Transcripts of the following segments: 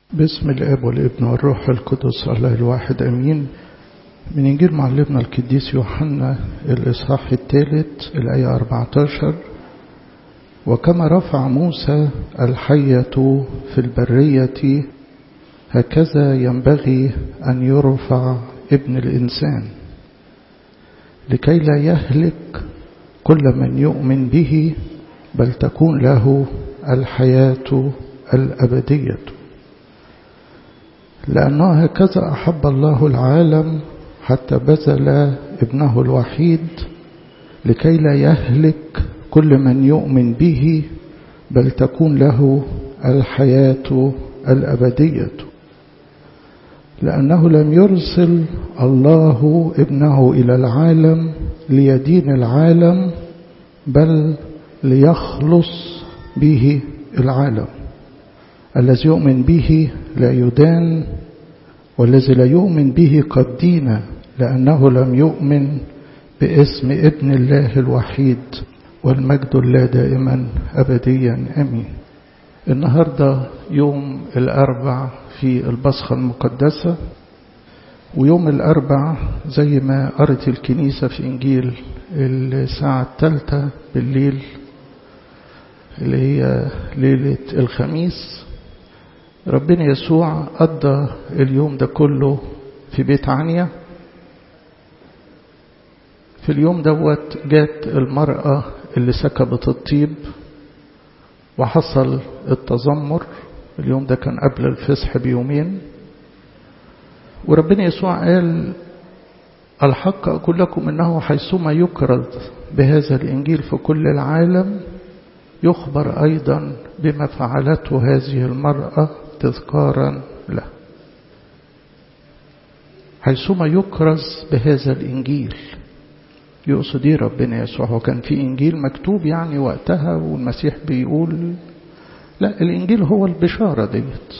باسم الاب والابن والروح القدس الله الواحد امين من انجيل معلمنا القديس يوحنا الاصحاح الثالث الايه 14 وكما رفع موسى الحيه في البريه هكذا ينبغي ان يرفع ابن الانسان لكي لا يهلك كل من يؤمن به بل تكون له الحياه الابديه لأنه هكذا أحب الله العالم حتى بذل ابنه الوحيد لكي لا يهلك كل من يؤمن به بل تكون له الحياة الأبدية لأنه لم يرسل الله ابنه إلى العالم ليدين العالم بل ليخلص به العالم الذي يؤمن به لا يدان والذي لا يؤمن به قد دين لأنه لم يؤمن باسم ابن الله الوحيد والمجد الله دائما أبديا أمين النهاردة يوم الأربع في البصخة المقدسة ويوم الأربع زي ما قرت الكنيسة في إنجيل الساعة الثالثة بالليل اللي هي ليلة الخميس ربنا يسوع قضى اليوم ده كله في بيت عنيا في اليوم دوت جات المرأة اللي سكبت الطيب وحصل التذمر اليوم ده كان قبل الفصح بيومين وربنا يسوع قال الحق أقول لكم إنه حيثما يكرز بهذا الإنجيل في كل العالم يخبر أيضا بما فعلته هذه المرأة تذكارا له حيثما يكرز بهذا الإنجيل يقصد ايه ربنا يسوع هو كان في إنجيل مكتوب يعني وقتها والمسيح بيقول لا الإنجيل هو البشارة ديت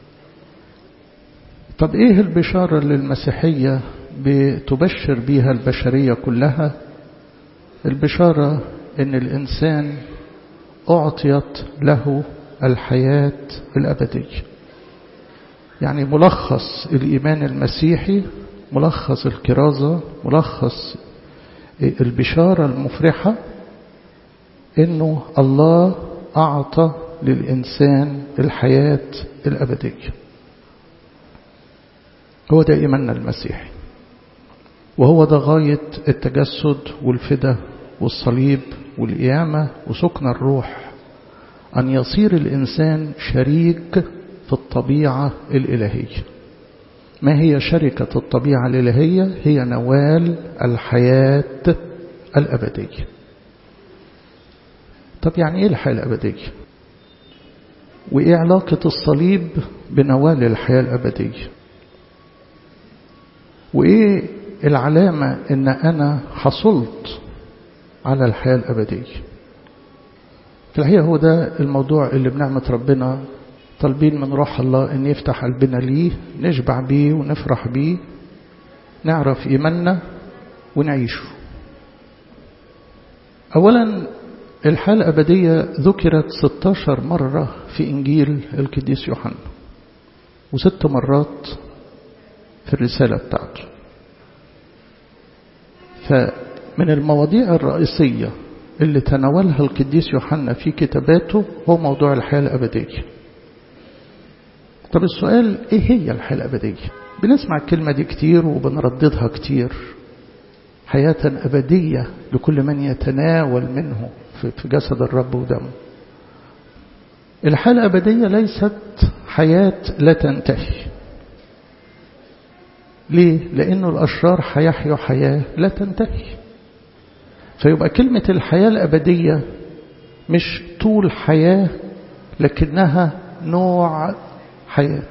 طب ايه البشارة اللي المسيحية بتبشر بيها البشرية كلها البشارة ان الإنسان أعطيت له الحياة الأبدية يعني ملخص الإيمان المسيحي ملخص الكرازة ملخص البشارة المفرحة إنه الله أعطى للإنسان الحياة الأبدية هو ده إيماننا المسيحي وهو ده غاية التجسد والفدا والصليب والقيامة وسكن الروح أن يصير الإنسان شريك في الطبيعة الإلهية ما هي شركة الطبيعة الإلهية هي نوال الحياة الأبدية طب يعني إيه الحياة الأبدية وإيه علاقة الصليب بنوال الحياة الأبدية وإيه العلامة إن أنا حصلت على الحياة الأبدية في الحقيقة هو ده الموضوع اللي بنعمة ربنا طالبين من روح الله أن يفتح قلبنا ليه نشبع بيه ونفرح بيه نعرف إيماننا ونعيشه أولا الحياة الأبدية ذكرت 16 مرة في إنجيل القديس يوحنا وست مرات في الرسالة بتاعته فمن المواضيع الرئيسية اللي تناولها القديس يوحنا في كتاباته هو موضوع الحياة الأبدية طب السؤال ايه هي الحياة الأبدية بنسمع الكلمة دي كتير وبنرددها كتير حياة أبدية لكل من يتناول منه في جسد الرب ودمه الحياة الأبدية ليست حياة لا تنتهي ليه؟ لأنه الأشرار هيحيوا حياة لا تنتهي فيبقى كلمة الحياة الأبدية مش طول حياة لكنها نوع حياة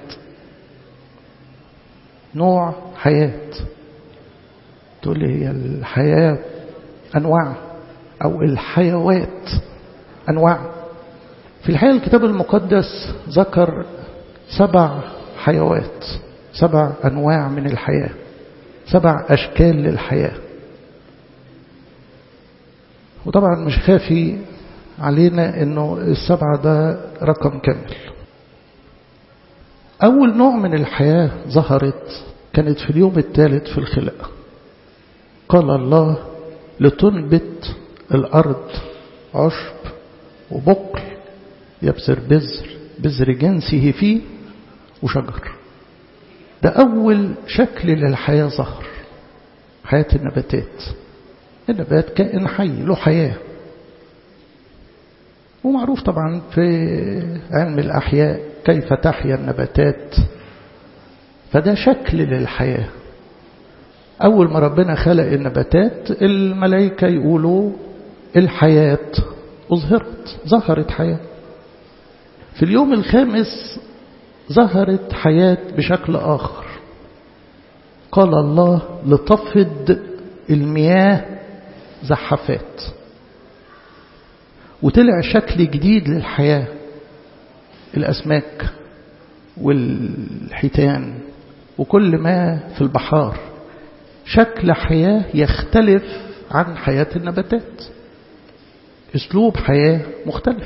نوع حياة تقول لي هي الحياة أنواع أو الحيوات أنواع في الحقيقة الكتاب المقدس ذكر سبع حيوات سبع أنواع من الحياة سبع أشكال للحياة وطبعا مش خافي علينا انه السبعة ده رقم كامل أول نوع من الحياة ظهرت كانت في اليوم الثالث في الخلق قال الله لتنبت الأرض عشب وبقل يبذر بذر بذر جنسه فيه وشجر ده أول شكل للحياة ظهر حياة النباتات النبات كائن حي له حياة ومعروف طبعا في علم الأحياء كيف تحيا النباتات فده شكل للحياة أول ما ربنا خلق النباتات الملائكة يقولوا الحياة أظهرت ظهرت حياة في اليوم الخامس ظهرت حياة بشكل آخر قال الله لتفض المياه زحفات وطلع شكل جديد للحياة الأسماك والحيتان وكل ما في البحار شكل حياة يختلف عن حياة النباتات اسلوب حياة مختلف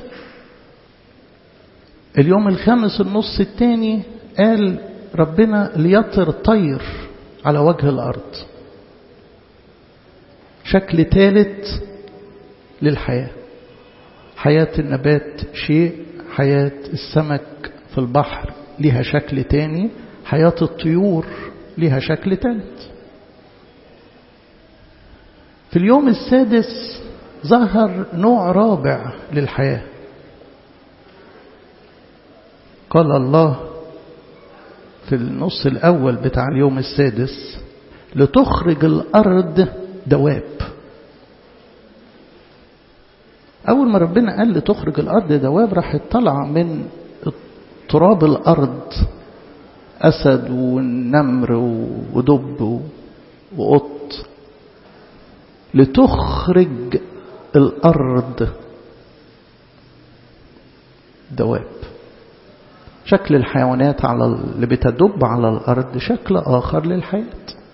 اليوم الخامس النص الثاني قال ربنا ليطر طير على وجه الأرض شكل ثالث للحياة حياة النبات شيء حياة السمك في البحر لها شكل تاني حياة الطيور لها شكل ثالث في اليوم السادس ظهر نوع رابع للحياة قال الله في النص الأول بتاع اليوم السادس لتخرج الأرض دواب أول ما ربنا قال لتخرج الأرض دواب راح طلع من تراب الأرض أسد ونمر ودب وقط لتخرج الأرض دواب شكل الحيوانات على اللي بتدب على الأرض شكل آخر للحياة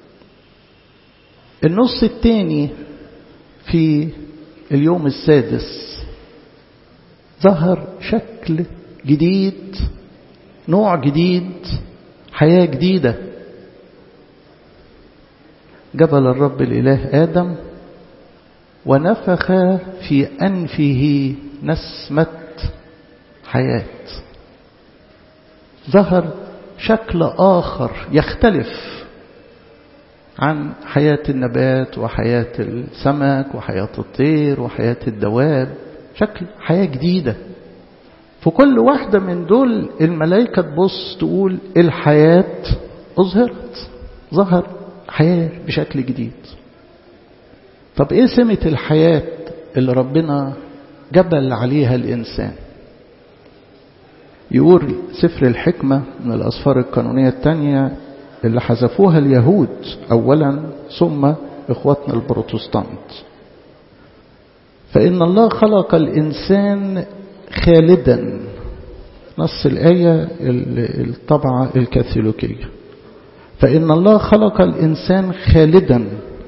النص الثاني في اليوم السادس ظهر شكل جديد نوع جديد حياة جديدة جبل الرب الإله آدم ونفخ في أنفه نسمة حياة ظهر شكل آخر يختلف عن حياة النبات وحياة السمك وحياة الطير وحياة الدواب شكل حياة جديدة في كل واحدة من دول الملائكة تبص تقول الحياة أظهرت ظهر حياة بشكل جديد طب ايه سمة الحياة اللي ربنا جبل عليها الإنسان يقول سفر الحكمة من الأسفار القانونية الثانية اللي حذفوها اليهود أولا ثم إخواتنا البروتستانت فإن الله خلق الإنسان خالدا نص الآية الطبعة الكاثوليكية فإن الله خلق الإنسان خالدا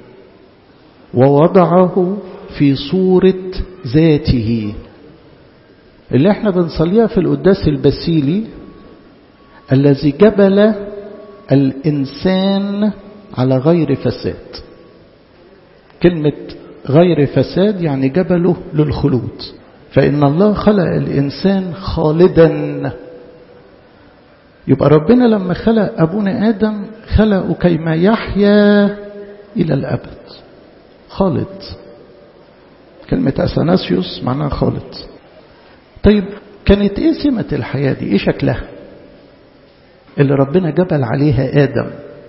ووضعه في صورة ذاته اللي احنا بنصليها في القداس البسيلي الذي جبل الإنسان على غير فساد كلمة غير فساد يعني جبله للخلود فإن الله خلق الإنسان خالدا يبقى ربنا لما خلق أبونا آدم خلقه كيما يحيا إلى الأبد خالد كلمة أثناسيوس معناها خالد طيب كانت إيه سمة الحياة دي إيه شكلها اللي ربنا جبل عليها آدم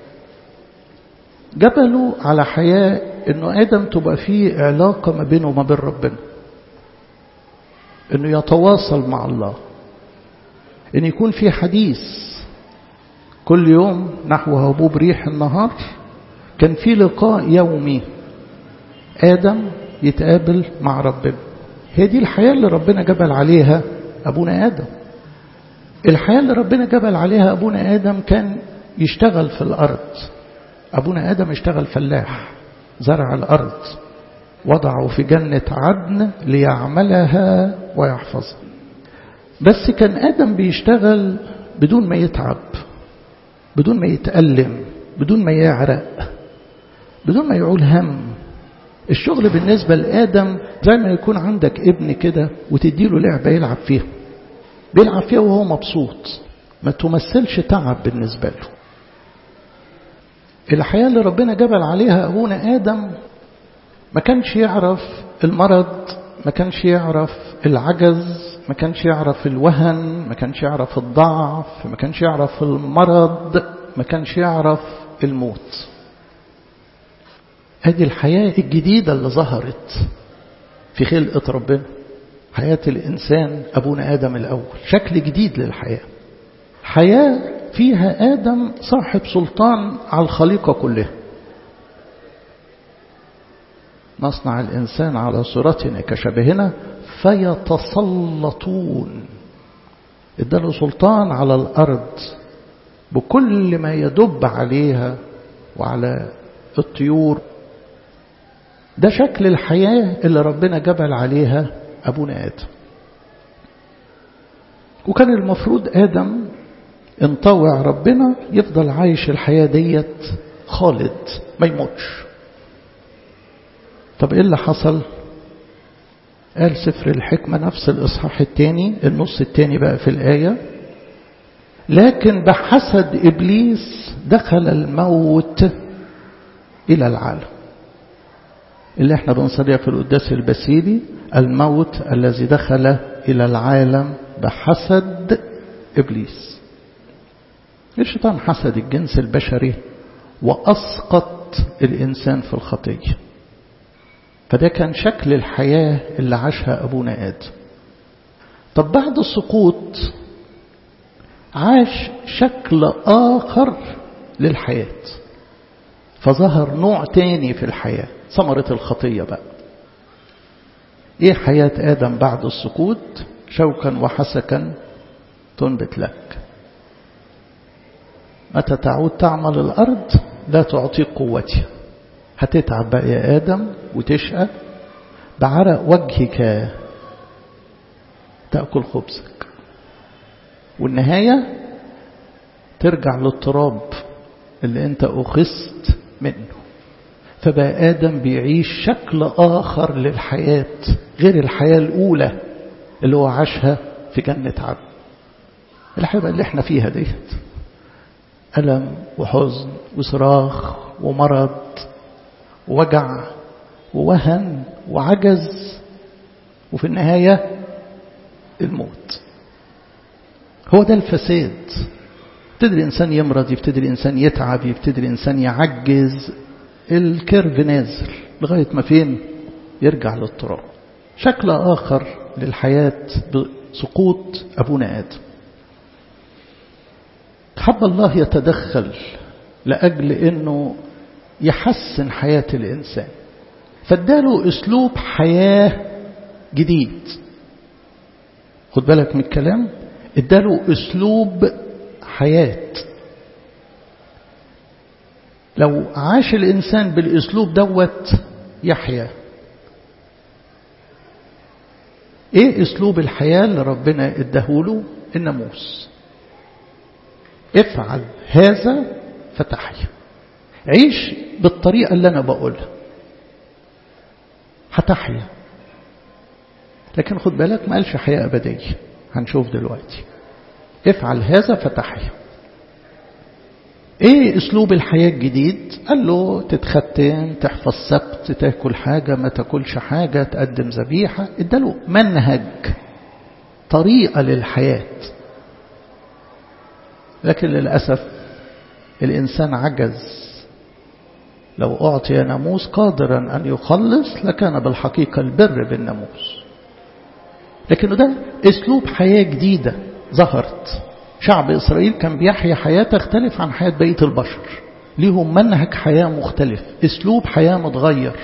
جبلوا على حياة إنه آدم تبقى فيه علاقة ما بينه وما بين ربنا إنه يتواصل مع الله إن يكون في حديث كل يوم نحو هبوب ريح النهار كان في لقاء يومي آدم يتقابل مع ربنا هي دي الحياة اللي ربنا جبل عليها أبونا آدم الحياة اللي ربنا جبل عليها أبونا آدم كان يشتغل في الأرض أبونا آدم اشتغل فلاح زرع الأرض وضعه في جنة عدن ليعملها ويحفظها بس كان آدم بيشتغل بدون ما يتعب بدون ما يتألم بدون ما يعرق بدون ما يعول هم الشغل بالنسبة لآدم زي ما يكون عندك ابن كده وتديله لعبة يلعب فيها بيلعب فيها وهو مبسوط ما تمثلش تعب بالنسبة له الحياة اللي ربنا جبل عليها أبونا آدم ما كانش يعرف المرض ما كانش يعرف العجز ما كانش يعرف الوهن ما كانش يعرف الضعف ما كانش يعرف المرض ما كانش يعرف الموت هذه الحياة الجديدة اللي ظهرت في خلقة ربنا حياة الإنسان أبونا آدم الأول شكل جديد للحياة حياة فيها آدم صاحب سلطان على الخليقة كلها نصنع الإنسان على صورتنا كشبهنا فيتسلطون اداله سلطان على الأرض بكل ما يدب عليها وعلى الطيور ده شكل الحياة اللي ربنا جبل عليها أبونا آدم وكان المفروض آدم انطوع ربنا يفضل عايش الحياة ديت خالد ما يموتش طب ايه اللي حصل قال سفر الحكمة نفس الإصحاح الثاني النص الثاني بقى في الآية لكن بحسد إبليس دخل الموت إلى العالم اللي احنا بنصليها في القداس البسيلي الموت الذي دخل إلى العالم بحسد إبليس الشيطان حسد الجنس البشري وأسقط الإنسان في الخطية فده كان شكل الحياة اللي عاشها أبونا آدم طب بعد السقوط عاش شكل آخر للحياة فظهر نوع تاني في الحياة ثمرة الخطية بقى ايه حياة آدم بعد السقوط شوكا وحسكا تنبت لك متى تعود تعمل الأرض لا تعطيك قوتها هتتعب بقى يا آدم وتشقى بعرق وجهك تأكل خبزك والنهاية ترجع للتراب اللي انت أخذت منه فبقى آدم بيعيش شكل آخر للحياة غير الحياة الأولى اللي هو عاشها في جنة عدن الحياة اللي احنا فيها ديت ألم وحزن وصراخ ومرض ووجع ووهن وعجز وفي النهاية الموت هو ده الفساد يبتدي الإنسان يمرض يبتدي الإنسان يتعب يبتدي الإنسان يعجز الكيرف نازل لغاية ما فين يرجع للتراب شكل آخر للحياة بسقوط أبونا آدم حب الله يتدخل لأجل أنه يحسن حياة الإنسان فاداله أسلوب حياة جديد خد بالك من الكلام اداله أسلوب حياة لو عاش الإنسان بالأسلوب دوت يحيا ايه اسلوب الحياة اللي ربنا اداهوله الناموس افعل هذا فتحيا عيش بالطريقة اللي أنا بقولها هتحيا لكن خد بالك ما قالش حياة أبدية هنشوف دلوقتي افعل هذا فتحيا ايه اسلوب الحياة الجديد قال له تتختن تحفظ سبت تاكل حاجة ما تاكلش حاجة تقدم ذبيحة اداله منهج طريقة للحياة لكن للأسف الإنسان عجز لو أعطي ناموس قادرا أن يخلص لكان بالحقيقة البر بالناموس لكنه ده أسلوب حياة جديدة ظهرت شعب إسرائيل كان بيحيا حياة تختلف عن حياة بقية البشر ليهم منهج حياة مختلف أسلوب حياة متغير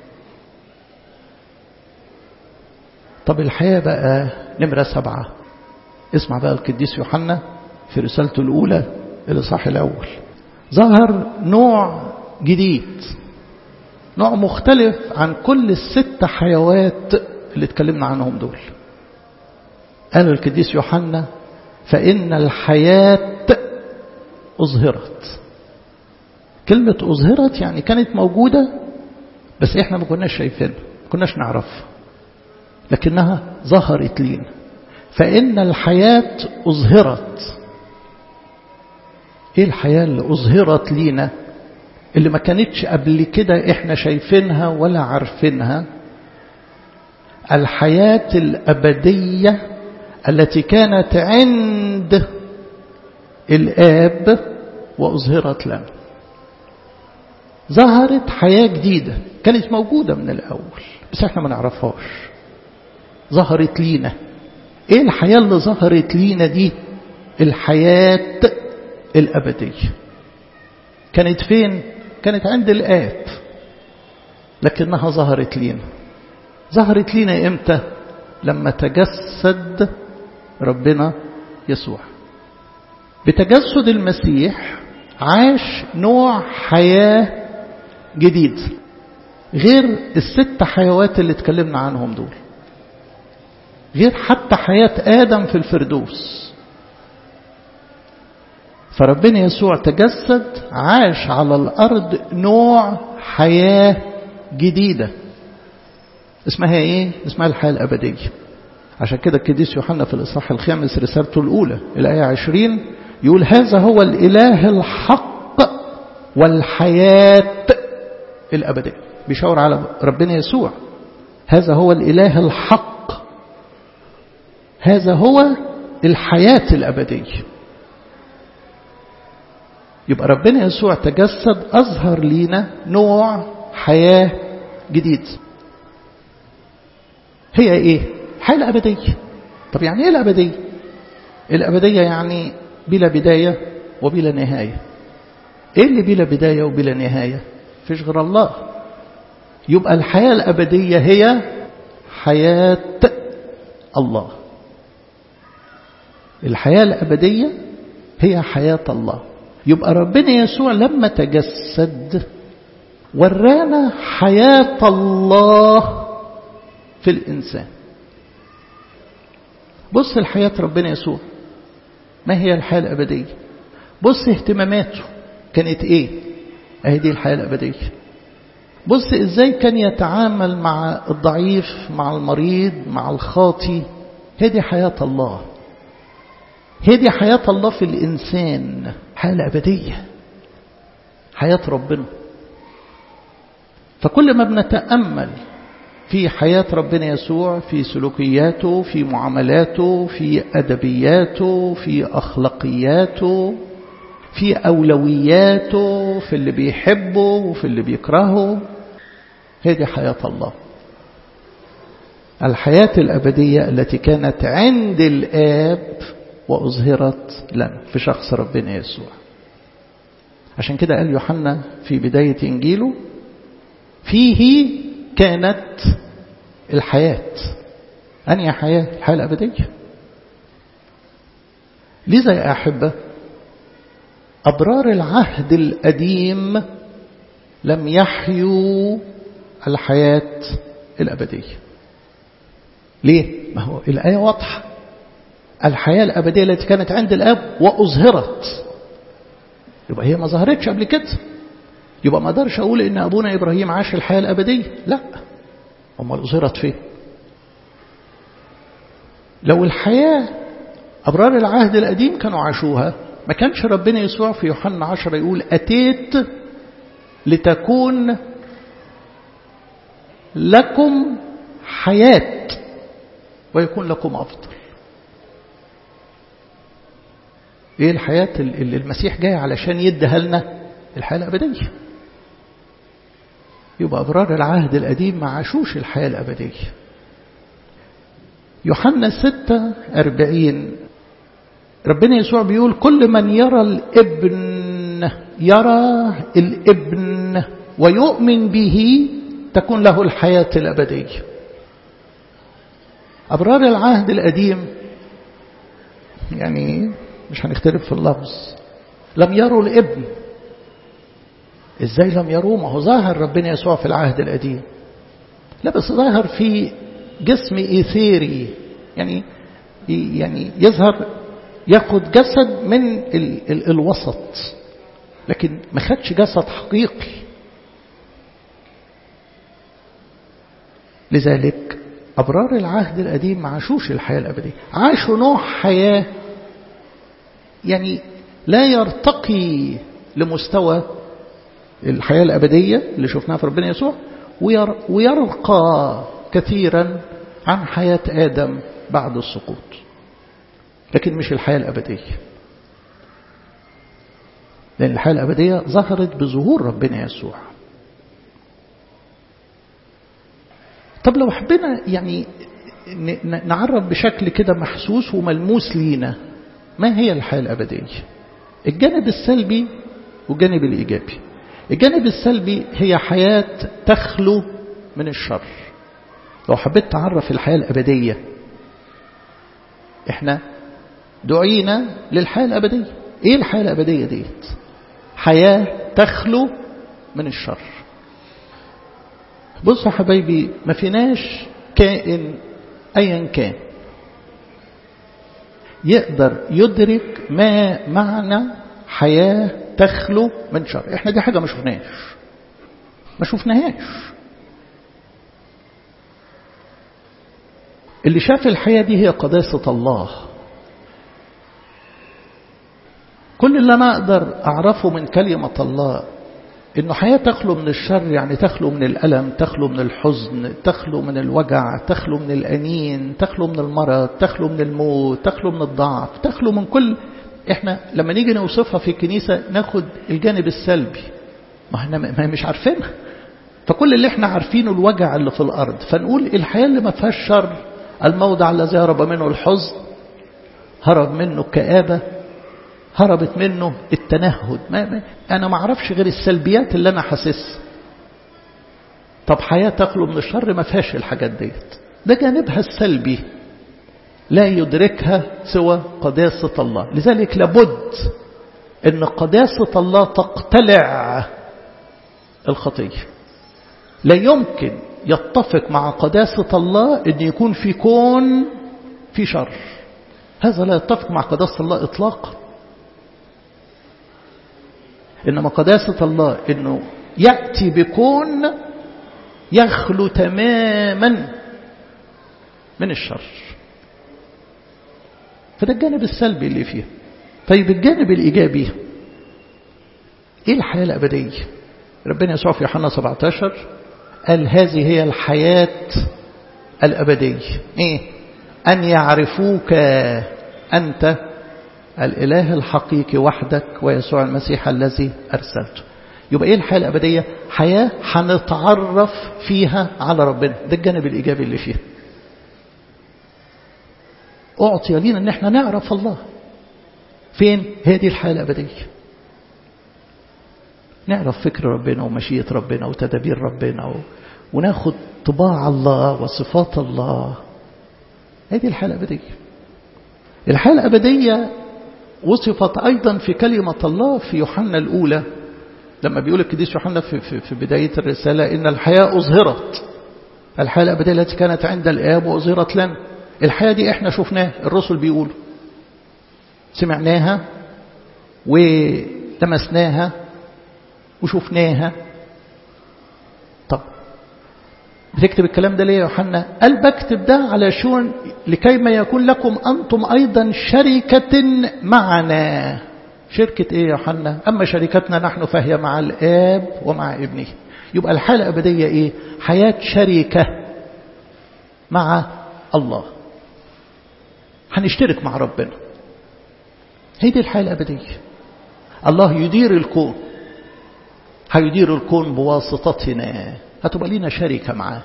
طب الحياة بقى نمرة سبعة اسمع بقى القديس يوحنا في رسالته الأولى الإصحاح الأول ظهر نوع جديد نوع مختلف عن كل الست حيوات اللي اتكلمنا عنهم دول قال القديس يوحنا فإن الحياة أظهرت كلمة أظهرت يعني كانت موجودة بس إحنا ما كناش شايفينها ما كناش نعرفها لكنها ظهرت لينا فإن الحياة أظهرت إيه الحياة اللي أظهرت لينا اللي ما كانتش قبل كده إحنا شايفينها ولا عارفينها الحياة الأبدية التي كانت عند الآب وأظهرت لنا ظهرت حياة جديدة كانت موجودة من الأول بس احنا ما نعرفهاش ظهرت لينا ايه الحياة اللي ظهرت لينا دي الحياة الأبدية كانت فين كانت عند الآب لكنها ظهرت لينا ظهرت لينا امتى لما تجسد ربنا يسوع بتجسد المسيح عاش نوع حياة جديد غير الست حيوات اللي اتكلمنا عنهم دول غير حتى حياة آدم في الفردوس فربنا يسوع تجسد عاش على الأرض نوع حياة جديدة اسمها ايه؟ اسمها الحياة الأبدية عشان كده القديس يوحنا في الإصحاح الخامس رسالته الأولى الآية عشرين يقول هذا هو الإله الحق والحياة الأبدية بيشاور على ربنا يسوع هذا هو الإله الحق هذا هو الحياة الأبدية يبقى ربنا يسوع تجسد أظهر لينا نوع حياة جديد هي إيه؟ الحياة الأبدية طب يعني إيه الأبدية؟ الأبدية يعني بلا بداية وبلا نهاية إيه اللي بلا بداية وبلا نهاية؟ فيش غير الله يبقى الحياة الأبدية هي حياة الله الحياة الأبدية هي حياة الله يبقى ربنا يسوع لما تجسد ورانا حياة الله في الإنسان بص الحياة ربنا يسوع ما هي الحياة الأبدية بص اهتماماته كانت ايه اهي دي الحياة الأبدية بص ازاي كان يتعامل مع الضعيف مع المريض مع الخاطي هي دي حياة الله هي دي حياة الله في الإنسان حياة أبدية حياة ربنا فكل ما بنتأمل في حياة ربنا يسوع في سلوكياته في معاملاته في أدبياته في أخلاقياته في أولوياته في اللي بيحبه وفي اللي بيكرهه هي دي حياة الله الحياة الأبدية التي كانت عند الآب وأظهرت لنا في شخص ربنا يسوع عشان كده قال يوحنا في بداية إنجيله فيه كانت الحياة أنهي حياة الحياة الأبدية لذا يا أحبة أبرار العهد القديم لم يحيوا الحياة الأبدية ليه؟ ما هو الآية واضحة الحياة الأبدية التي كانت عند الأب وأظهرت يبقى هي ما ظهرتش قبل كده يبقى ما اقدرش أقول إن أبونا إبراهيم عاش الحياة الأبدية لا أمال أظهرت فين لو الحياة أبرار العهد القديم كانوا عاشوها ما كانش ربنا يسوع في يوحنا عشرة يقول أتيت لتكون لكم حياة ويكون لكم أفضل ايه الحياة اللي المسيح جاي علشان يديها لنا الحياة الأبدية يبقى أبرار العهد القديم ما عاشوش الحياة الأبدية يوحنا ستة أربعين ربنا يسوع بيقول كل من يرى الابن يرى الابن ويؤمن به تكون له الحياة الأبدية أبرار العهد القديم يعني مش هنختلف في اللفظ لم يروا الابن ازاي لم يروه ما هو ظاهر ربنا يسوع في العهد القديم لا بس ظاهر في جسم إيثيري يعني يعني يظهر ياخد جسد من ال ال الوسط لكن ما خدش جسد حقيقي لذلك أبرار العهد القديم ما عاشوش الحياة الأبدية عاشوا نوع حياة يعني لا يرتقي لمستوى الحياة الأبدية اللي شفناها في ربنا يسوع ويرقى كثيرا عن حياة آدم بعد السقوط لكن مش الحياة الأبدية لأن الحياة الأبدية ظهرت بظهور ربنا يسوع طب لو حبينا يعني نعرف بشكل كده محسوس وملموس لينا ما هي الحياة الأبدية الجانب السلبي والجانب الإيجابي الجانب السلبي هي حياة تخلو من الشر لو حبيت تعرف الحياة الأبدية احنا دعينا للحياة الأبدية ايه الحياة الأبدية ديت حياة تخلو من الشر بصوا حبايبي ما فيناش كائن أيا كان يقدر يدرك ما معنى حياة تخلو من شر احنا دي حاجة ما شفناش ما شفناهاش اللي شاف الحياة دي هي قداسة الله كل اللي أنا أقدر أعرفه من كلمة الله إنه حياة تخلو من الشر يعني تخلو من الألم تخلو من الحزن تخلو من الوجع تخلو من الأنين تخلو من المرض تخلو من الموت تخلو من الضعف تخلو من كل إحنا لما نيجي نوصفها في الكنيسة ناخد الجانب السلبي ما احنا ما مش عارفينها فكل اللي احنا عارفينه الوجع اللي في الأرض فنقول الحياة اللي ما فيهاش شر الموضع الذي هرب منه الحزن هرب منه الكآبة هربت منه التنهد ما ما أنا ما أعرفش غير السلبيات اللي أنا حاسسها طب حياة تخلو من الشر ما فيهاش الحاجات ديت ده جانبها السلبي لا يدركها سوى قداسة الله لذلك لابد أن قداسة الله تقتلع الخطية لا يمكن يتفق مع قداسة الله أن يكون في كون في شر هذا لا يتفق مع قداسة الله إطلاقا إنما قداسة الله أنه يأتي بكون يخلو تماما من الشر فده الجانب السلبي اللي فيه طيب الجانب الإيجابي إيه الحياة الأبدية ربنا يسوع في يوحنا 17 قال هذه هي الحياة الأبدية إيه أن يعرفوك أنت الإله الحقيقي وحدك ويسوع المسيح الذي أرسلته يبقى إيه الحياة الأبدية حياة هنتعرف فيها على ربنا ده الجانب الإيجابي اللي فيها أعطي لينا أن احنا نعرف الله فين هي دي الحياة الأبدية نعرف فكر ربنا ومشيئة ربنا وتدابير ربنا و... وناخد طباع الله وصفات الله هذه الحياة الأبدية الحياة الأبدية وصفت أيضا في كلمة الله في يوحنا الأولى لما بيقول القديس يوحنا في, في, في بداية الرسالة إن الحياة أظهرت الحياة الأبدية التي كانت عند الآب وأظهرت لنا الحياة دي احنا شفناها الرسل بيقولوا سمعناها ولمسناها وشفناها طب بتكتب الكلام ده ليه يا يوحنا قال بكتب ده علشان لكي ما يكون لكم أنتم أيضا شركة معنا شركة إيه يا يوحنا أما شركتنا نحن فهي مع الآب ومع ابنه يبقى الحالة الأبدية إيه حياة شركة مع الله هنشترك مع ربنا هي دي الحياة الأبدية الله يدير الكون هيدير الكون بواسطتنا هتبقى لنا شركة معاه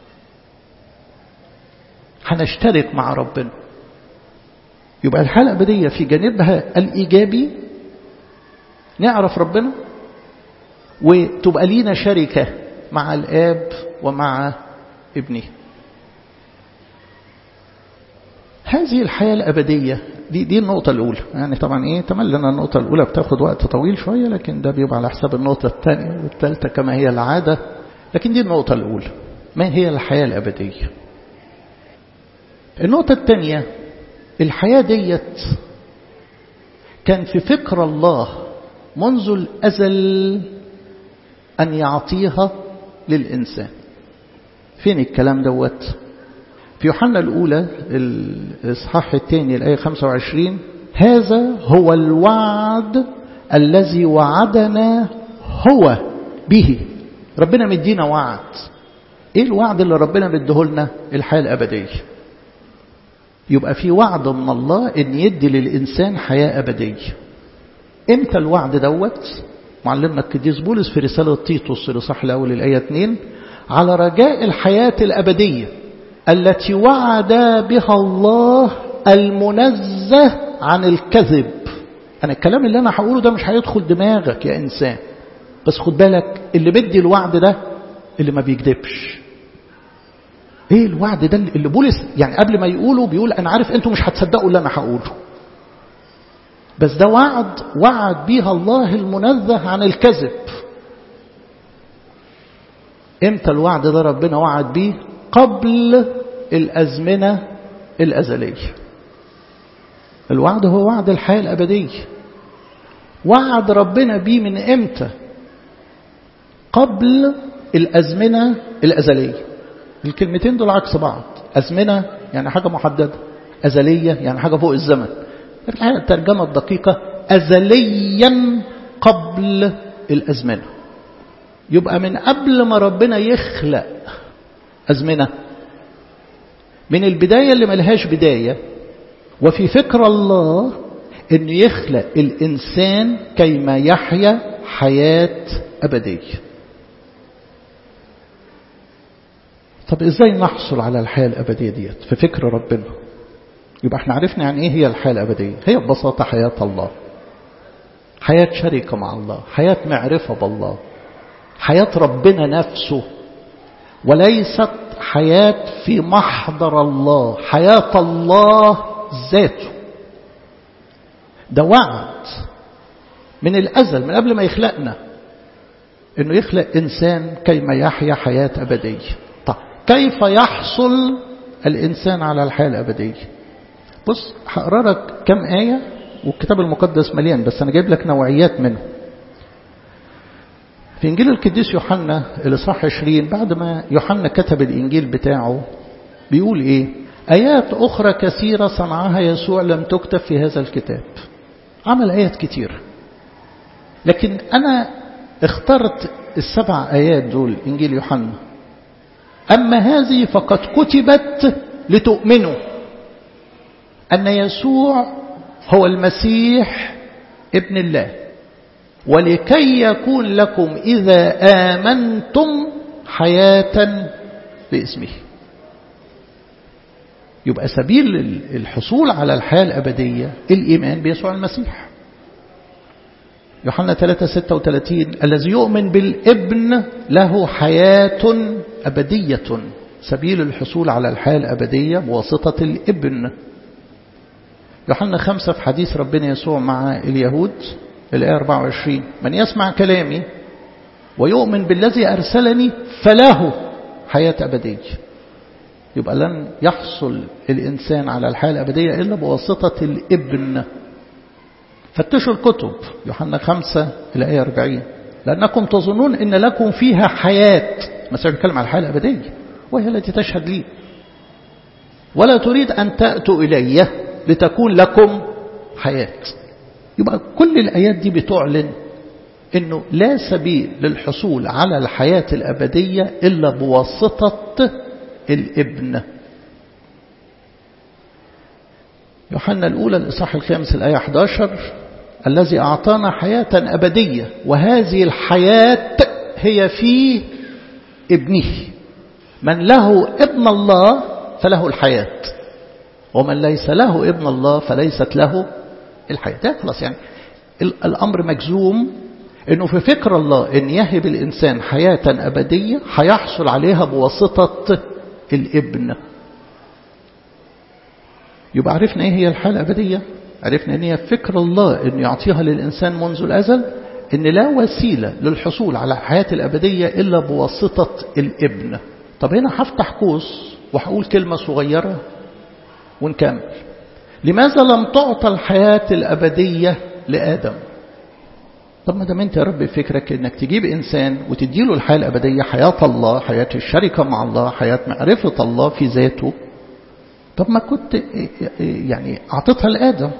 هنشترك مع ربنا يبقى الحالة الأبدية في جانبها الإيجابي نعرف ربنا وتبقى لينا شركة مع الآب ومع ابنه هذه الحياة الأبدية دي, دي النقطة الأولى يعني طبعا إيه تملنا النقطة الأولى بتاخد وقت طويل شوية لكن ده بيبقى على حساب النقطة الثانية والثالثة كما هي العادة لكن دي النقطة الأولى ما هي الحياة الأبدية النقطة الثانية الحياة ديت كان في فكر الله منذ الأزل أن يعطيها للإنسان فين الكلام دوت في يوحنا الأولى الإصحاح الثاني الآية 25 هذا هو الوعد الذي وعدنا هو به ربنا مدينا وعد ايه الوعد اللي ربنا مديهولنا الحياة الأبدية يبقى في وعد من الله ان يدي للإنسان حياة أبدية امتى الوعد دوت معلمنا القديس بولس في رسالة تيتوس الإصحاح الأول الآية 2 على رجاء الحياة الأبدية التي وعد بها الله المنزه عن الكذب أنا الكلام اللي أنا هقوله ده مش هيدخل دماغك يا إنسان بس خد بالك اللي بدي الوعد ده اللي ما بيكذبش ايه الوعد ده اللي بولس يعني قبل ما يقوله بيقول انا عارف انتوا مش هتصدقوا اللي انا هقوله بس ده وعد وعد بيها الله المنزه عن الكذب امتى الوعد ده ربنا وعد بيه قبل الازمنه الازليه الوعد هو وعد الحياه الابديه وعد ربنا بيه من امتى قبل الازمنه الازليه الكلمتين دول عكس بعض أزمنة يعني حاجة محددة أزلية يعني حاجة فوق الزمن في الحقيقة الترجمة الدقيقة أزليا قبل الأزمنة يبقى من قبل ما ربنا يخلق أزمنة من البداية اللي ملهاش بداية وفي فكر الله أن يخلق الإنسان كيما يحيا حياة أبدية طب ازاي نحصل على الحياة الأبدية ديت في فكر ربنا يبقى احنا عرفنا يعني ايه هي الحياة الأبدية هي ببساطة حياة الله حياة شركة مع الله حياة معرفة بالله حياة ربنا نفسه وليست حياة في محضر الله حياة الله ذاته ده وعد من الأزل من قبل ما يخلقنا انه يخلق انسان كيما يحيا حياة أبدية طب كيف يحصل الإنسان على الحياة الأبدية بص هقرا لك كم آية والكتاب المقدس مليان بس أنا جايب لك نوعيات منه في إنجيل القديس يوحنا الإصحاح 20 بعد ما يوحنا كتب الإنجيل بتاعه بيقول إيه آيات أخرى كثيرة صنعها يسوع لم تكتب في هذا الكتاب عمل آيات كتير لكن أنا اخترت السبع آيات دول إنجيل يوحنا أما هذه فقد كتبت لتؤمنوا أن يسوع هو المسيح ابن الله ولكي يكون لكم إذا آمنتم حياة باسمه يبقى سبيل الحصول على الحياة الأبدية الإيمان بيسوع المسيح يوحنا 3 36 الذي يؤمن بالابن له حياة أبدية سبيل الحصول على الحياة الأبدية بواسطة الابن يوحنا 5 في حديث ربنا يسوع مع اليهود الآية 24 من يسمع كلامي ويؤمن بالذي أرسلني فله حياة أبدية يبقى لن يحصل الإنسان على الحياة الأبدية إلا بواسطة الابن فتشوا الكتب يوحنا 5 الآية 40 لأنكم تظنون أن لكم فيها حياة مثلا بيتكلم على الحياة الأبدية وهي التي تشهد لي ولا تريد أن تأتوا إلي لتكون لكم حياة يبقى كل الآيات دي بتعلن أنه لا سبيل للحصول على الحياة الأبدية إلا بواسطة الابن يوحنا الأولى الإصحاح الخامس الآية 11 الذي أعطانا حياة أبدية وهذه الحياة هي في ابنه من له ابن الله فله الحياة ومن ليس له ابن الله فليست له الحياة ده خلاص يعني الأمر مجزوم انه في فكر الله ان يهب الانسان حياة ابدية هيحصل عليها بواسطة الابن يبقى عرفنا ايه هي الحياة الابدية عرفنا ان هي فكر الله ان يعطيها للانسان منذ الازل ان لا وسيلة للحصول على الحياة الابدية الا بواسطة الابن طب هنا هفتح قوس وهقول كلمة صغيرة ونكمل لماذا لم تعطى الحياة الأبدية لآدم طب ما دام انت يا رب فكرك انك تجيب انسان وتديله الحياه الابديه حياه الله حياه الشركه مع الله حياه معرفه الله في ذاته طب ما كنت يعني اعطيتها لادم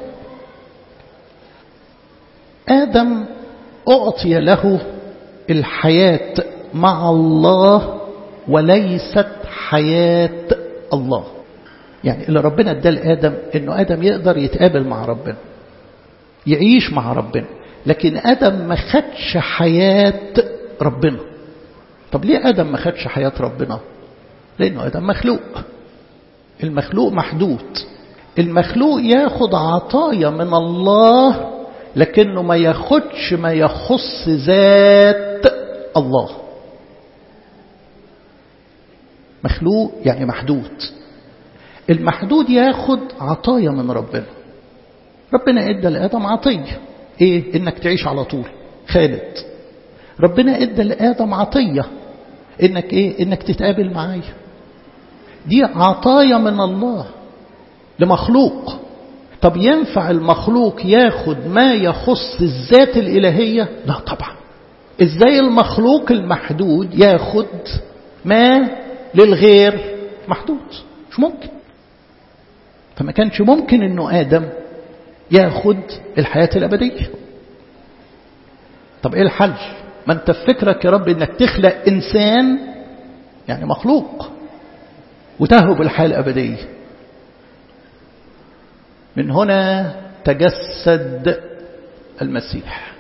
ادم اعطي له الحياه مع الله وليست حياه الله يعني اللي ربنا اداه لادم انه ادم يقدر يتقابل مع ربنا يعيش مع ربنا لكن ادم ما خدش حياه ربنا طب ليه ادم ما خدش حياه ربنا لانه ادم مخلوق المخلوق محدود المخلوق ياخد عطايا من الله لكنه ما ياخدش ما يخص ذات الله مخلوق يعني محدود المحدود ياخد عطايا من ربنا ربنا ادى لادم عطيه ايه انك تعيش على طول خالد ربنا ادى لادم عطيه انك ايه انك تتقابل معايا دي عطايا من الله لمخلوق طب ينفع المخلوق ياخد ما يخص الذات الالهيه لا طبعا ازاي المخلوق المحدود ياخد ما للغير محدود مش ممكن فما كانش ممكن انه ادم ياخد الحياة الأبدية طب إيه الحل ما أنت في فكرك يا رب إنك تخلق إنسان يعني مخلوق وتهب الحياة الأبدية من هنا تجسد المسيح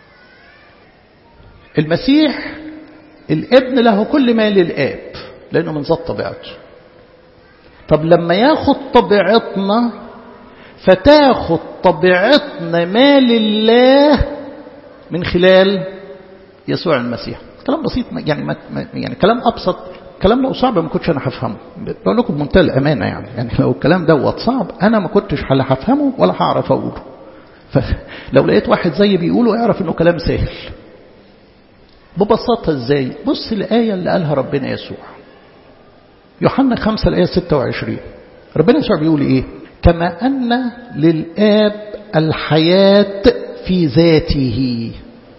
المسيح الابن له كل ما للآب لأنه من ذات طبيعته طب لما ياخد طبيعتنا فتاخد طبيعتنا ما لله من خلال يسوع المسيح كلام بسيط يعني ما يعني كلام ابسط كلام لو صعب ما كنتش انا هفهمه بقول لكم بمنتهى الامانه يعني يعني لو الكلام دوت صعب انا ما كنتش لا هفهمه ولا هعرف اقوله فلو لقيت واحد زي بيقوله اعرف انه كلام سهل ببساطه ازاي بص الايه اللي قالها ربنا يسوع يوحنا 5 الايه 26 ربنا يسوع بيقول ايه كما أن للآب الحياة في ذاته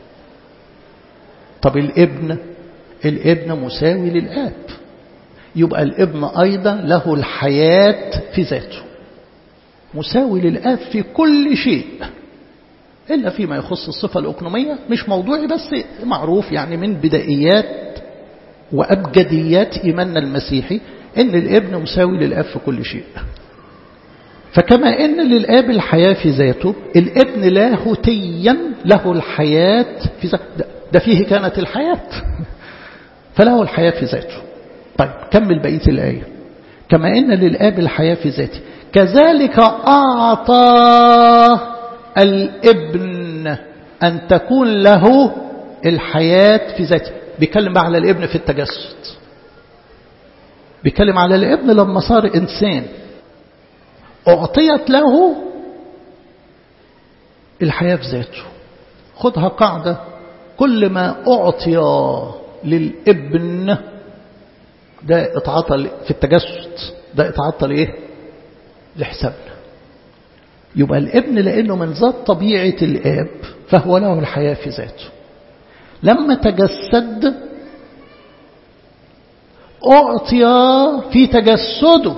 طب الابن الابن مساوي للآب يبقى الابن أيضا له الحياة في ذاته مساوي للآب في كل شيء إلا فيما يخص الصفة الأقنومية مش موضوعي بس معروف يعني من بدائيات وأبجديات إيماننا المسيحي إن الابن مساوي للآب في كل شيء فكما ان للاب الحياه في ذاته الابن لاهوتيا له الحياه في ذاته ده فيه كانت الحياه فله الحياه في ذاته طيب كمل بقيه الايه كما ان للاب الحياه في ذاته كذلك اعطى الابن ان تكون له الحياه في ذاته بيتكلم بقى على الابن في التجسد بيتكلم على الابن لما صار انسان أعطيت له الحياة في ذاته خدها قاعدة كل ما أعطي للابن ده اتعطى في التجسد ده اتعطى لإيه لحسابنا يبقى الابن لأنه من ذات طبيعة الآب فهو له الحياة في ذاته لما تجسد أعطي في تجسده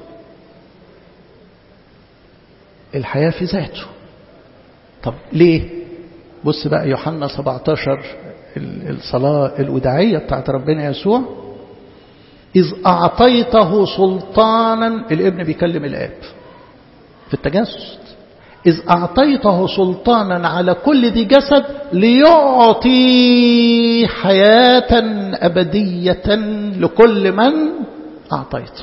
الحياة في ذاته طب ليه بص بقى يوحنا 17 الصلاة الوداعية بتاعت ربنا يسوع إذ أعطيته سلطانا الابن بيكلم الآب في التجسد إذ أعطيته سلطانا على كل ذي جسد ليعطي حياة أبدية لكل من أعطيته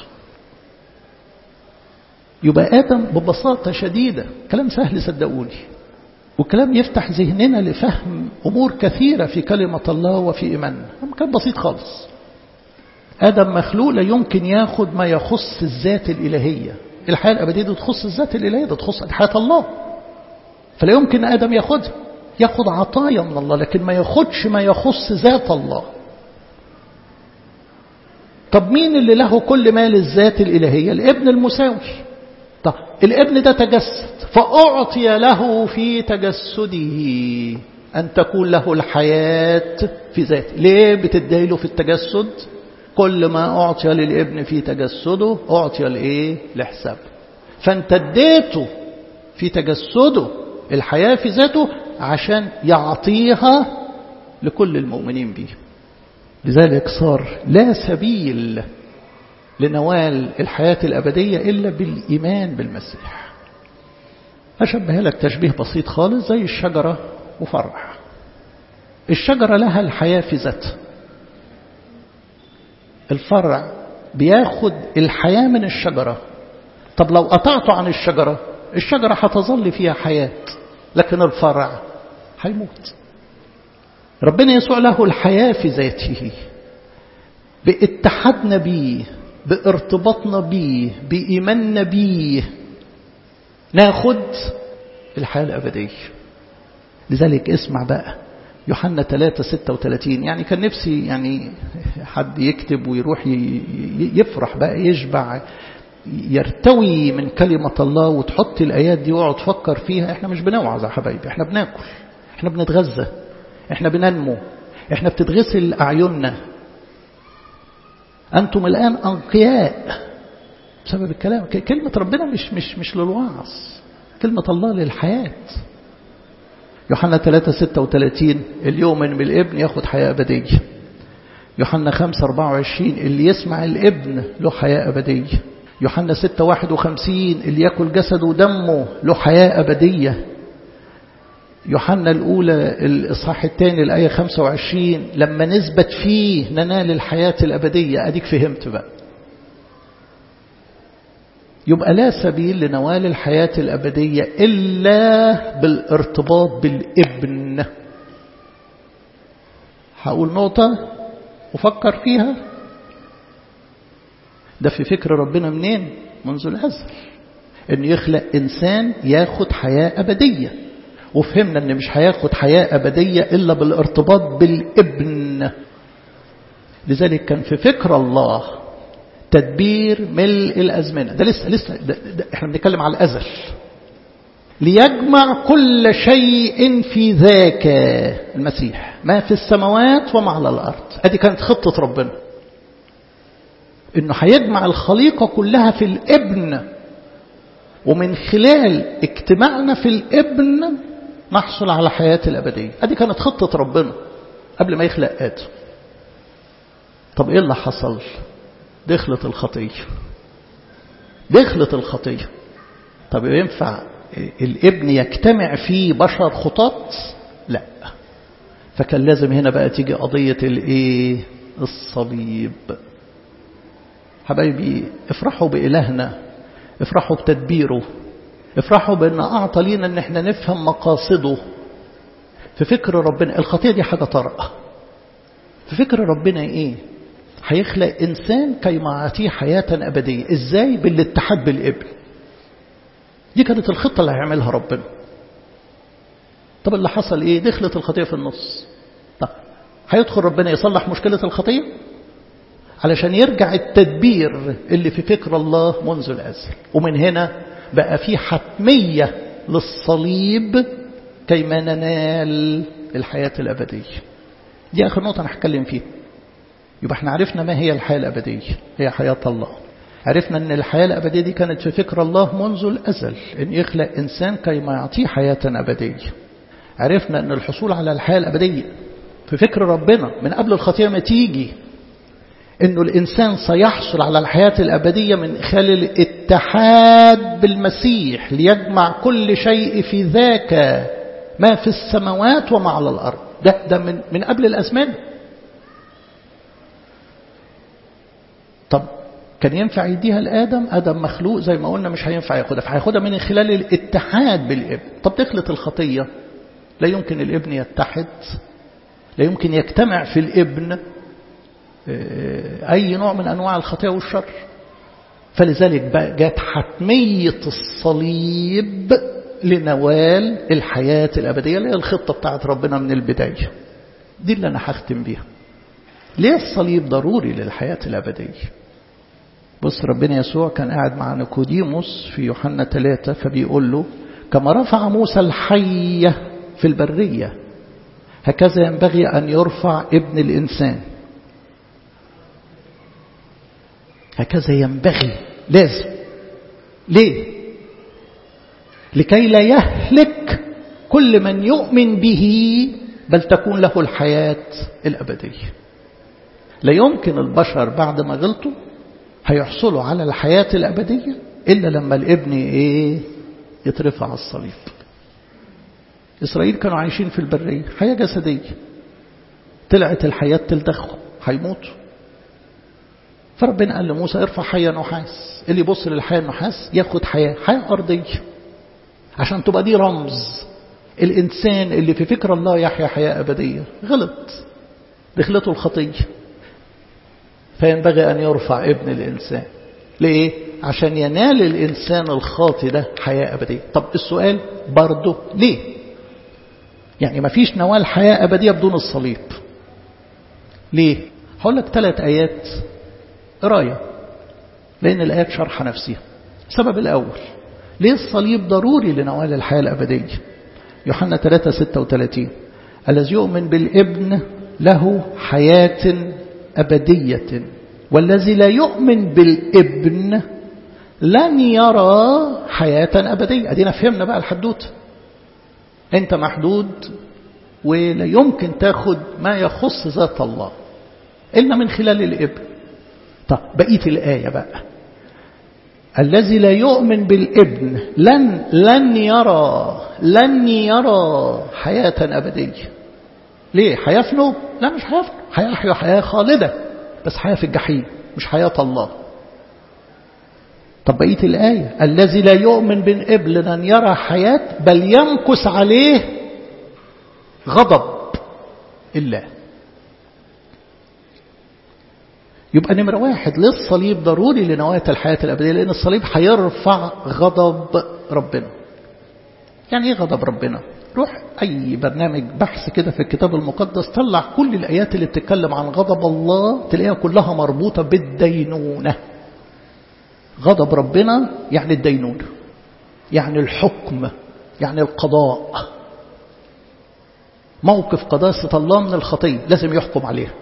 يبقى آدم ببساطة شديدة كلام سهل صدقوني وكلام يفتح ذهننا لفهم أمور كثيرة في كلمة الله وفي إيماننا كان بسيط خالص آدم مخلوق لا يمكن ياخد ما يخص الذات الإلهية الحياة الأبدية دي تخص الذات الإلهية دي تخص حياة الله فلا يمكن آدم ياخدها ياخد عطايا من الله لكن ما ياخدش ما يخص ذات الله طب مين اللي له كل ما للذات الإلهية الابن المساوي طب الابن ده تجسد فأعطي له في تجسده أن تكون له الحياة في ذاته ليه بتديله في التجسد كل ما أعطي للابن في تجسده أعطي لإيه لحسابه فأنت اديته في تجسده الحياة في ذاته عشان يعطيها لكل المؤمنين به لذلك صار لا سبيل لنوال الحياة الأبدية إلا بالإيمان بالمسيح أشبه لك تشبيه بسيط خالص زي الشجرة وفرع الشجرة لها الحياة في ذاتها الفرع بياخد الحياة من الشجرة طب لو قطعته عن الشجرة الشجرة هتظل فيها حياة لكن الفرع هيموت ربنا يسوع له الحياة في ذاته باتحادنا بيه بارتباطنا بيه بإيماننا بيه ناخد الحياة الأبدية لذلك اسمع بقى يوحنا 3 36 يعني كان نفسي يعني حد يكتب ويروح يفرح بقى يشبع يرتوي من كلمة الله وتحط الآيات دي ويقعد تفكر فيها احنا مش بنوعظ يا حبايبي احنا بناكل احنا بنتغذى احنا بننمو احنا بتتغسل أعيننا أنتم الآن أنقياء بسبب الكلام كلمة ربنا مش مش مش للوعظ كلمة الله للحياة يوحنا 3 36 اليوم من الابن ياخد حياة أبدية يوحنا 5 24 اللي يسمع الابن له حياة أبدية يوحنا 6 51 اللي ياكل جسده ودمه له حياة أبدية يوحنا الأولى الإصحاح الثاني الآية 25 لما نثبت فيه ننال الحياة الأبدية أديك فهمت بقى يبقى لا سبيل لنوال الحياة الأبدية إلا بالارتباط بالابن هقول نقطة وفكر فيها ده في فكر ربنا منين منذ الأزل أن يخلق إنسان ياخد حياة أبدية وفهمنا أن مش هياخد حياة أبدية إلا بالارتباط بالابن لذلك كان في فكر الله تدبير ملء الأزمنة ده لسه لسه ده ده احنا بنتكلم على الأزل ليجمع كل شيء في ذاك المسيح ما في السماوات وما على الأرض هذه كانت خطة ربنا انه هيجمع الخليقة كلها في الابن ومن خلال اجتماعنا في الابن نحصل على حياة الأبدية هذه كانت خطة ربنا قبل ما يخلق آدم طب ايه اللي حصل دخلت الخطية دخلت الخطية طب ينفع الابن يجتمع فيه بشر خطاط لا فكان لازم هنا بقى تيجي قضية الايه الصليب حبايبي افرحوا بإلهنا افرحوا بتدبيره افرحوا بأن أعطى لينا أن احنا نفهم مقاصده في فكر ربنا الخطية دي حاجة طارئة في فكر ربنا ايه هيخلق إنسان كيما يعطيه حياة أبدية إزاي بالاتحاد بالابن دي كانت الخطة اللي هيعملها ربنا طب اللي حصل إيه دخلت الخطية في النص طب هيدخل ربنا يصلح مشكلة الخطية علشان يرجع التدبير اللي في فكر الله منذ الأزل ومن هنا بقى في حتمية للصليب كيما ننال الحياة الأبدية دي آخر نقطة أنا هتكلم فيها يبقى احنا عرفنا ما هي الحياة الأبدية هي حياة الله عرفنا أن الحياة الأبدية دي كانت في فكر الله منذ الأزل أن يخلق إنسان كيما يعطيه حياة أبدية عرفنا أن الحصول على الحياة الأبدية في فكر ربنا من قبل الخطيئة ما تيجي أنه الإنسان سيحصل على الحياة الأبدية من خلال الاتحاد بالمسيح ليجمع كل شيء في ذاك ما في السماوات وما على الأرض ده, ده من, من قبل الأزمان طب كان ينفع يديها لآدم آدم مخلوق زي ما قلنا مش هينفع ياخدها فهياخدها من خلال الاتحاد بالابن طب دخلت الخطية لا يمكن الابن يتحد لا يمكن يجتمع في الابن أي نوع من أنواع الخطية والشر فلذلك بقى جات حتمية الصليب لنوال الحياة الأبدية اللي هي الخطة بتاعت ربنا من البداية دي اللي أنا هختم بيها ليه الصليب ضروري للحياة الأبدية بص ربنا يسوع كان قاعد مع نيكوديموس في يوحنا ثلاثة فبيقول له كما رفع موسى الحية في البرية هكذا ينبغي أن يرفع ابن الإنسان هكذا ينبغي لازم ليه لكي لا يهلك كل من يؤمن به بل تكون له الحياة الأبدية لا يمكن البشر بعد ما غلطوا هيحصلوا على الحياة الأبدية إلا لما الابن إيه يترفع على الصليب إسرائيل كانوا عايشين في البرية حياة جسدية طلعت الحياة تلدخهم هيموتوا فربنا قال لموسى ارفع حية نحاس اللي يبص للحياة النحاس ياخد حياة حياة أرضية عشان تبقى دي رمز الإنسان اللي في فكر الله يحيا حياة أبدية غلط دخلته الخطية فينبغي أن يرفع ابن الإنسان ليه؟ عشان ينال الإنسان الخاطي ده حياة أبدية طب السؤال برضه ليه؟ يعني ما فيش نوال حياة أبدية بدون الصليب ليه؟ هقول لك ثلاث آيات قراية لأن الآيات شرح نفسها السبب الأول ليه الصليب ضروري لنوال الحياة الأبدية يوحنا 3 36 الذي يؤمن بالابن له حياة أبدية والذي لا يؤمن بالابن لن يرى حياة أبدية أدينا فهمنا بقى الحدوت أنت محدود ولا يمكن تاخد ما يخص ذات الله إلا من خلال الابن طب بقية الآية بقى الذي لا يؤمن بالابن لن لن يرى لن يرى حياة أبدية ليه حياة في نوم لا مش حياة حياة حياة خالدة بس حياة في الجحيم مش حياة الله طب بقية الآية الذي لا يؤمن بالابن لن يرى حياة بل يمكس عليه غضب الله يبقى نمرة واحد للصليب ضروري لنواة الحياة الأبدية لأن الصليب هيرفع غضب ربنا يعني ايه غضب ربنا روح أي برنامج بحث كده في الكتاب المقدس طلع كل الآيات اللي بتتكلم عن غضب الله تلاقيها كلها مربوطة بالدينونة غضب ربنا يعني الدينونة يعني الحكم يعني القضاء موقف قداسة الله من الخطية لازم يحكم عليها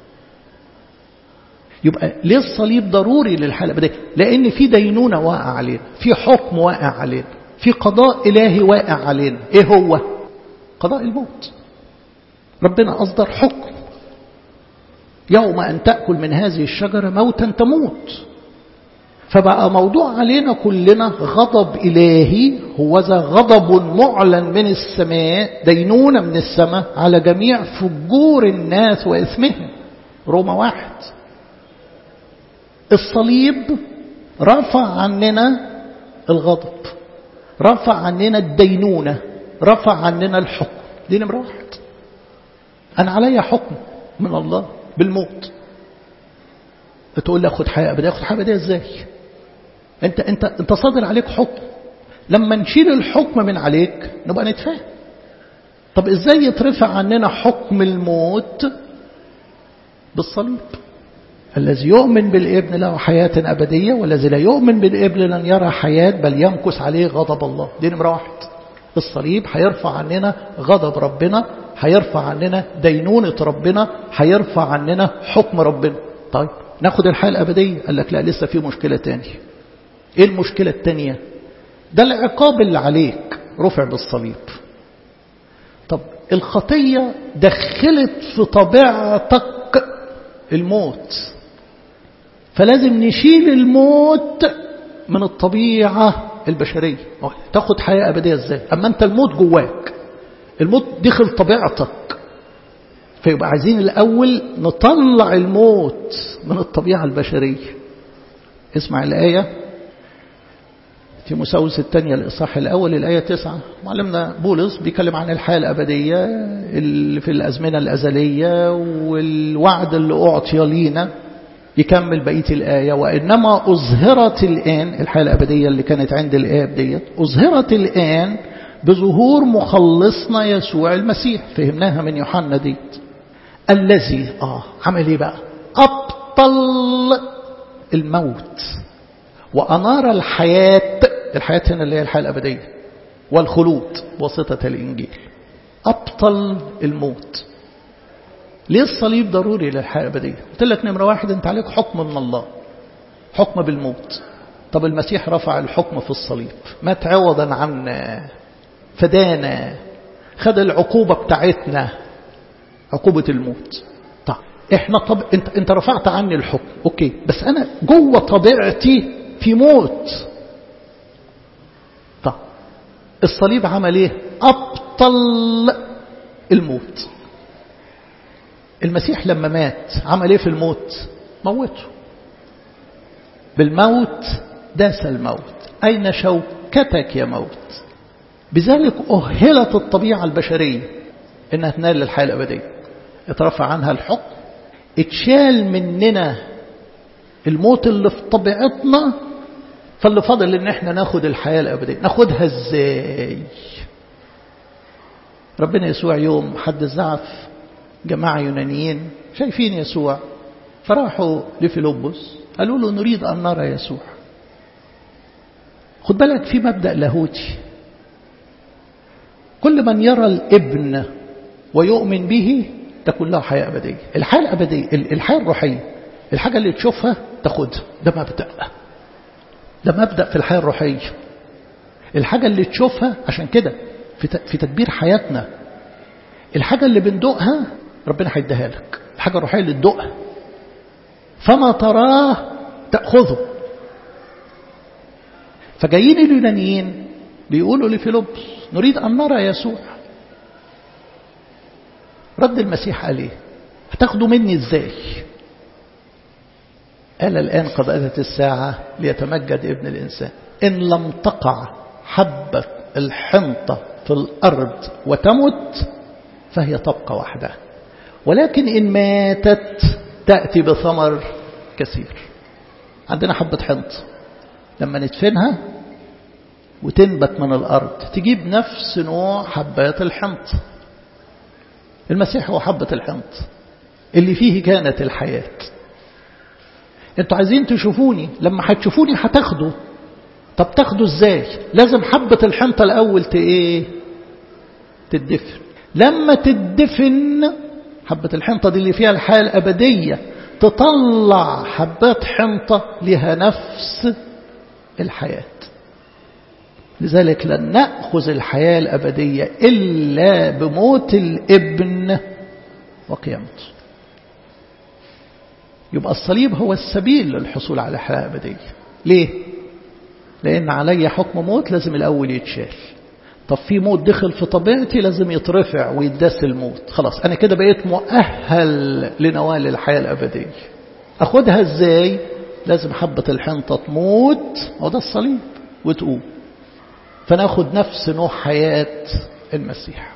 يبقى ليه الصليب ضروري للحالة الأبدية لأن في دينونة واقع علينا في حكم واقع علينا في قضاء إلهي واقع علينا إيه هو قضاء الموت ربنا أصدر حكم يوم أن تأكل من هذه الشجرة موتا تموت فبقى موضوع علينا كلنا غضب إلهي هو ذا غضب معلن من السماء دينونة من السماء على جميع فجور الناس وإثمهم روما واحد الصليب رفع عننا الغضب رفع عننا الدينونة رفع عننا الحكم دي نمرة واحد أنا علي حكم من الله بالموت تقول لي أخد حياة أبدية أخد حياة أبدية إزاي أنت, أنت, أنت صادر عليك حكم لما نشيل الحكم من عليك نبقى نتفاهم طب إزاي يترفع عننا حكم الموت بالصليب الذي يؤمن بالابن له حياة أبدية والذي لا يؤمن بالابن لن يرى حياة بل يمكس عليه غضب الله دي نمرة واحد الصليب هيرفع عننا غضب ربنا هيرفع عننا دينونة ربنا هيرفع عننا حكم ربنا طيب ناخد الحياة الأبدية قال لك لا لسه في مشكلة تانية ايه المشكلة التانية ده العقاب اللي عليك رفع بالصليب طب الخطية دخلت في طبيعتك الموت فلازم نشيل الموت من الطبيعة البشرية تاخد حياة أبدية ازاي أما أنت الموت جواك الموت دخل طبيعتك فيبقى عايزين الأول نطلع الموت من الطبيعة البشرية اسمع الآية في مساوس الثانية الإصحاح الأول الآية تسعة معلمنا بولس بيكلم عن الحياة الأبدية اللي في الأزمنة الأزلية والوعد اللي أعطي لينا يكمل بقية الآية وإنما أظهرت الآن الحياة الأبدية اللي كانت عند الآب ديت أظهرت الآن بظهور مخلصنا يسوع المسيح فهمناها من يوحنا ديت الذي آه عمل إيه بقى أبطل الموت وأنار الحياة الحياة هنا اللي هي الحياة الأبدية والخلود واسطة الإنجيل أبطل الموت ليه الصليب ضروري للحياة الأبدية قلت لك نمرة واحد أنت عليك حكم من الله حكم بالموت طب المسيح رفع الحكم في الصليب مات عوضا عنا فدانا خد العقوبة بتاعتنا عقوبة الموت طب احنا طب انت انت رفعت عني الحكم اوكي بس انا جوه طبيعتي في موت طب الصليب عمل ايه ابطل الموت المسيح لما مات عمل ايه في الموت موته بالموت داس الموت أين شوكتك يا موت بذلك أهلت الطبيعة البشرية إنها تنال للحياة الأبدية اترفع عنها الحكم اتشال مننا الموت اللي في طبيعتنا فاللي فاضل ان احنا ناخد الحياة الأبدية ناخدها ازاي ربنا يسوع يوم حد الزعف جماعة يونانيين شايفين يسوع فراحوا لفيلبس قالوا له نريد أن نرى يسوع خد بالك في مبدأ لاهوتي كل من يرى الابن ويؤمن به تكون له حياة أبدية الحياة الأبدية الحياة الروحية الحاجة اللي تشوفها تاخدها ده مبدأ ده مبدأ في الحياة الروحية الحاجة اللي تشوفها عشان كده في تدبير حياتنا الحاجة اللي بندوقها ربنا هيديها لك الحاجة الروحية اللي تدوقها فما تراه تأخذه فجايين اليونانيين بيقولوا لفيلبس نريد أن نرى يسوع رد المسيح قال ايه هتاخدوا مني ازاي قال الآن قد أتت الساعة ليتمجد ابن الإنسان إن لم تقع حبة الحنطة في الأرض وتمت فهي تبقى وحدها ولكن إن ماتت تأتي بثمر كثير عندنا حبة حنط لما ندفنها وتنبت من الأرض تجيب نفس نوع حبات الحنط المسيح هو حبة الحنط اللي فيه كانت الحياة انتوا عايزين تشوفوني لما هتشوفوني هتاخدوا طب تاخدوا ازاي لازم حبة الحنطة الأول ايه تدفن لما تدفن حبة الحنطة دي اللي فيها الحياة الأبدية تطلع حبات حنطة لها نفس الحياة لذلك لن نأخذ الحياة الأبدية إلا بموت الابن وقيامته يبقى الصليب هو السبيل للحصول على الحياة الأبدية ليه؟ لأن علي حكم موت لازم الأول يتشال طب في موت دخل في طبيعتي لازم يترفع ويدس الموت خلاص أنا كده بقيت مؤهل لنوال الحياة الأبدية أخدها إزاي لازم حبة الحنطة تموت وده الصليب وتقوم فناخد نفس نوع حياة المسيح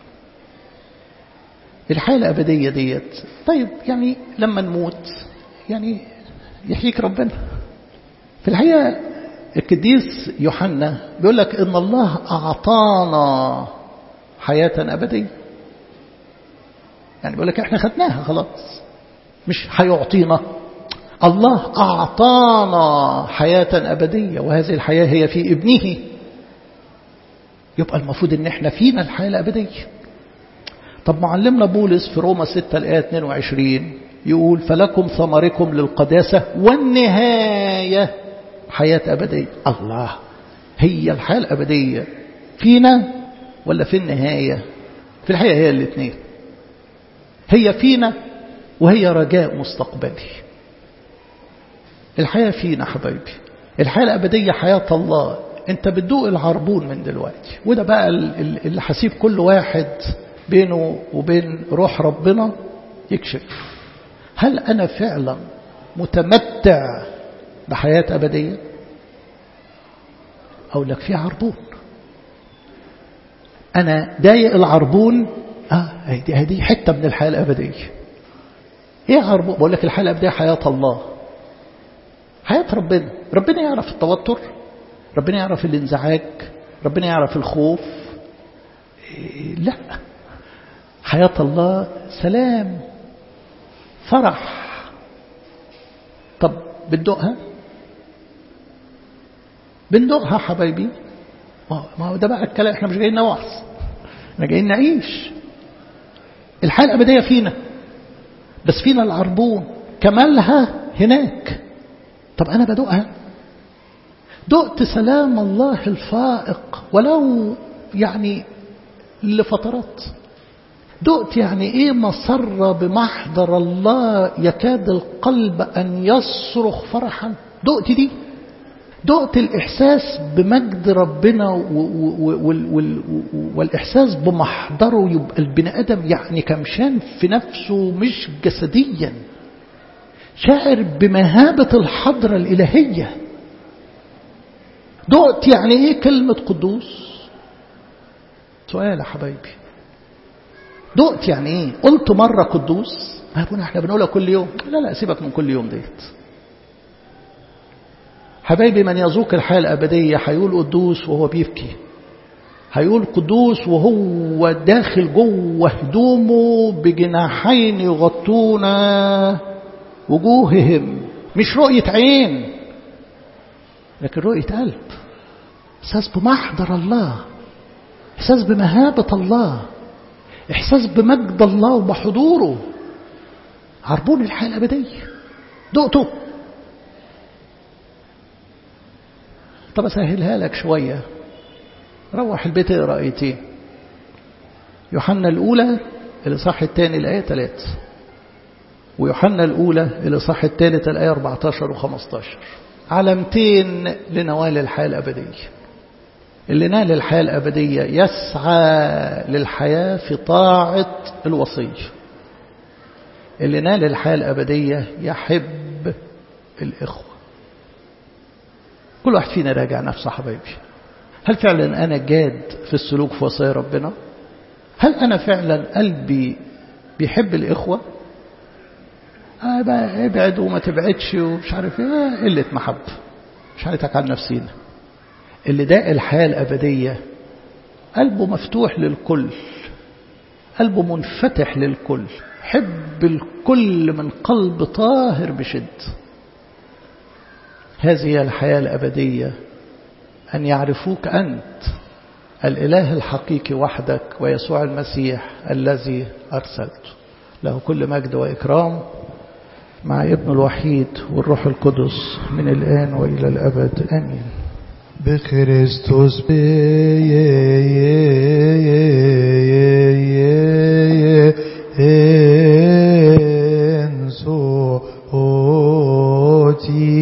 الحياة الأبدية ديت طيب يعني لما نموت يعني يحييك ربنا في الحقيقة القديس يوحنا بيقول لك إن الله أعطانا حياة أبدية يعني بيقول لك إحنا خدناها خلاص مش هيعطينا الله أعطانا حياة أبدية وهذه الحياة هي في ابنه يبقى المفروض ان احنا فينا الحياة الأبدية طب معلمنا بولس في روما 6 الآية 22 يقول فلكم ثمركم للقداسة والنهاية حياة أبدية الله هي الحياة الأبدية فينا ولا في النهاية في الحقيقة هي الاثنين هي فينا وهي رجاء مستقبلي الحياة فينا حبايبي الحياة الأبدية حياة الله انت بتدوق العربون من دلوقتي وده بقى اللي هسيب كل واحد بينه وبين روح ربنا يكشف هل أنا فعلا متمتع بحياة أبدية أقول لك في عربون أنا ضايق العربون آه هذه حتة من الحياة الأبدية إيه عربون بقول لك الحياة الأبدية حياة الله حياة ربنا ربنا يعرف التوتر ربنا يعرف الانزعاج ربنا يعرف الخوف لا حياة الله سلام فرح طب بتدوقها بندوقها حبايبي ما هو ده بقى الكلام احنا مش جايين نوعظ احنا جايين نعيش الحياة الأبدية فينا بس فينا العربون كمالها هناك طب أنا بدوقها دقت سلام الله الفائق ولو يعني لفترات دقت يعني ايه مسر بمحضر الله يكاد القلب ان يصرخ فرحا دقت دي دقت الإحساس بمجد ربنا والإحساس بمحضره يبقى البني آدم يعني كمشان في نفسه مش جسديا شاعر بمهابة الحضرة الإلهية دقت يعني إيه كلمة قدوس سؤال يا حبايبي دقت يعني إيه قلت مرة قدوس ما يكون احنا بنقولها كل يوم لا لا سيبك من كل يوم ديت حبايبي من يذوق الحياة الأبدية هيقول قدوس وهو بيبكي هيقول قدوس وهو داخل جوه هدومه بجناحين يغطون وجوههم مش رؤية عين لكن رؤية قلب إحساس بمحضر الله إحساس بمهابة الله إحساس بمجد الله وبحضوره عربون الحياة الأبدية دقته طب أسهلها لك شوية روح البيت اقرا ايتين يوحنا الأولى الإصحاح الثاني الآية 3 ويوحنا الأولى الإصحاح الثالث الآية 14 و15 علامتين لنوال الحياة الأبدية اللي نال الحياة الأبدية يسعى للحياة في طاعة الوصية اللي نال الحياة الأبدية يحب الإخوة كل واحد فينا راجع نفسه حبايبي هل فعلا أنا جاد في السلوك في وصايا ربنا هل أنا فعلا قلبي بيحب الإخوة آه بقى ابعد وما تبعدش ومش عارف ايه قلة محبة مش هنتك عن نفسينا اللي ده الحياة الأبدية قلبه مفتوح للكل قلبه منفتح للكل حب الكل من قلب طاهر بشد هذه الحياة الأبدية أن يعرفوك أنت الإله الحقيقي وحدك ويسوع المسيح الذي أرسلته له كل مجد وإكرام مع ابن الوحيد والروح القدس من الآن وإلى الأبد آمين بخريستوس بينسو أوتي